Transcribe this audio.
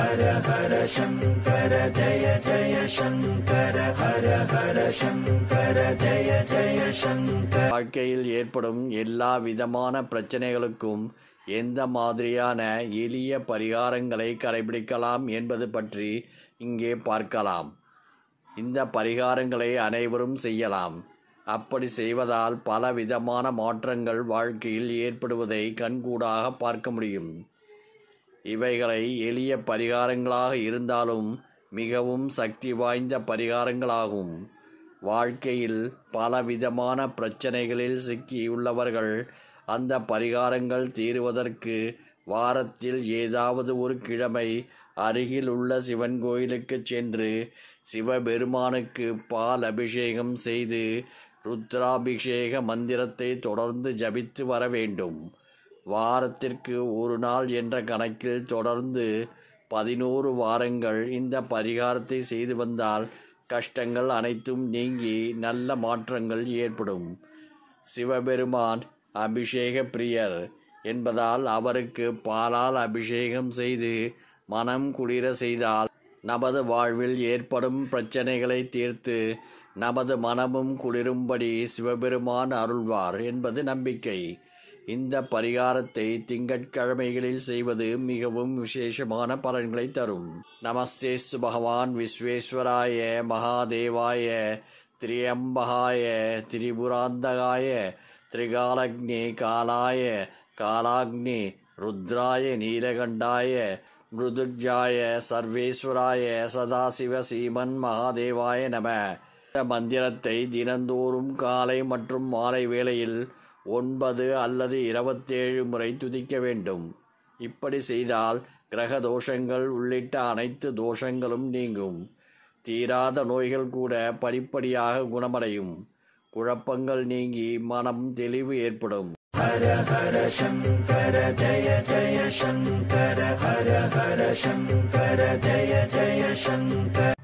ஹர ஹர சங்கர ஜய ஜய சங்கர ஹர ஹர சங்கர ஜய ஜய சங்கர வாழ்க்கையில் ஏற்படும் எல்லா விதமான பிரச்சனைகளுக்கும் எந்த மாதிரியான எளிய பரிகாரங்களை கடைபிடிக்கலாம் என்பது பற்றி இங்கே பார்க்கலாம் இந்த பரிகாரங்களை அனைவரும் செய்யலாம் அப்படி செய்வதால் பல விதமான மாற்றங்கள் வாழ்க்கையில் ஏற்படுவதை கண்கூடாக பார்க்க முடியும் இவைகளை எளிய பரிகாரங்களாக இருந்தாலும் மிகவும் சக்தி வாய்ந்த பரிகாரங்களாகும் வாழ்க்கையில் பலவிதமான பிரச்சனைகளில் சிக்கியுள்ளவர்கள் அந்த பரிகாரங்கள் தீருவதற்கு வாரத்தில் ஏதாவது ஒரு கிழமை அருகில் உள்ள சிவன் கோயிலுக்கு சென்று சிவபெருமானுக்கு பால் அபிஷேகம் செய்து ருத்ராபிஷேக மந்திரத்தை தொடர்ந்து ஜபித்து வர வேண்டும் வாரத்திற்கு ஒரு நாள் என்ற கணக்கில் தொடர்ந்து பதினோரு வாரங்கள் இந்த பரிகாரத்தை செய்து வந்தால் கஷ்டங்கள் அனைத்தும் நீங்கி நல்ல மாற்றங்கள் ஏற்படும் சிவபெருமான் அபிஷேக பிரியர் என்பதால் அவருக்கு பாலால் அபிஷேகம் செய்து மனம் குளிர செய்தால் நமது வாழ்வில் ஏற்படும் பிரச்சனைகளை தீர்த்து நமது மனமும் குளிரும்படி சிவபெருமான் அருள்வார் என்பது நம்பிக்கை இந்த பரிகாரத்தை திங்கட்கிழமைகளில் செய்வது மிகவும் விசேஷமான பலன்களை தரும் நமஸ்தேஸ்து பகவான் விஸ்வேஸ்வராய மகாதேவாய திரியம்பகாய திரிபுராந்தகாய திரிகாலக்னி காலாய காலாக்னி ருத்ராய நீலகண்டாய மிருதுஜாய சர்வேஸ்வராய சதாசிவ சீமன் மகாதேவாய நம இந்த மந்திரத்தை தினந்தோறும் காலை மற்றும் மாலை வேளையில் ஒன்பது அல்லது இருபத்தேழு முறை துதிக்க வேண்டும் இப்படி செய்தால் கிரக தோஷங்கள் உள்ளிட்ட அனைத்து தோஷங்களும் நீங்கும் தீராத நோய்கள் கூட படிப்படியாக குணமடையும் குழப்பங்கள் நீங்கி மனம் தெளிவு ஏற்படும் ஹர ஹர சங்கர ஜய ஜய சங்கர ஹர ஹர சங்கர ஜய ஜய சங்கர